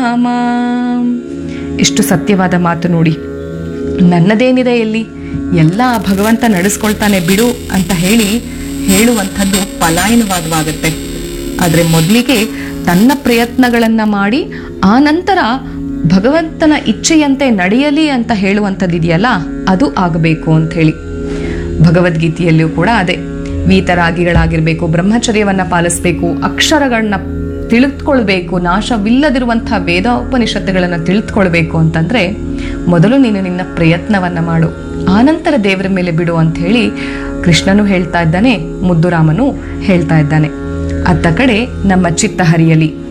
ರಾಮ ಎಷ್ಟು ಸತ್ಯವಾದ ಮಾತು ನೋಡಿ ನನ್ನದೇನಿದೆ ಎಲ್ಲಿ ಎಲ್ಲ ಆ ಭಗವಂತ ನಡೆಸ್ಕೊಳ್ತಾನೆ ಬಿಡು ಅಂತ ಹೇಳಿ ಹೇಳುವಂಥದ್ದು ಪಲಾಯನವಾದವಾಗುತ್ತೆ ಆದರೆ ಮೊದಲಿಗೆ ತನ್ನ ಪ್ರಯತ್ನಗಳನ್ನು ಮಾಡಿ ಆ ನಂತರ ಭಗವಂತನ ಇಚ್ಛೆಯಂತೆ ನಡೆಯಲಿ ಅಂತ ಹೇಳುವಂಥದ್ದು ಇದೆಯಲ್ಲ ಅದು ಆಗಬೇಕು ಅಂತ ಹೇಳಿ ಭಗವದ್ಗೀತೆಯಲ್ಲಿಯೂ ಕೂಡ ಅದೇ ವೀತರಾಗಿಗಳಾಗಿರ್ಬೇಕು ಬ್ರಹ್ಮಚರ್ಯವನ್ನ ಪಾಲಿಸ್ಬೇಕು ಅಕ್ಷರಗಳನ್ನ ತಿಳಿದುಕೊಳ್ಬೇಕು ನಾಶವಿಲ್ಲದಿರುವಂಥ ವೇದೋಪನಿಷತ್ತುಗಳನ್ನು ತಿಳಿದುಕೊಳ್ಬೇಕು ಅಂತಂದ್ರೆ ಮೊದಲು ನೀನು ನಿನ್ನ ಪ್ರಯತ್ನವನ್ನ ಮಾಡು ಆನಂತರ ದೇವರ ಮೇಲೆ ಬಿಡು ಅಂತ ಹೇಳಿ ಕೃಷ್ಣನು ಹೇಳ್ತಾ ಇದ್ದಾನೆ ಮುದ್ದುರಾಮನು ಹೇಳ್ತಾ ಇದ್ದಾನೆ ಅತ್ತ ಕಡೆ ನಮ್ಮ ಚಿತ್ತ ಹರಿಯಲಿ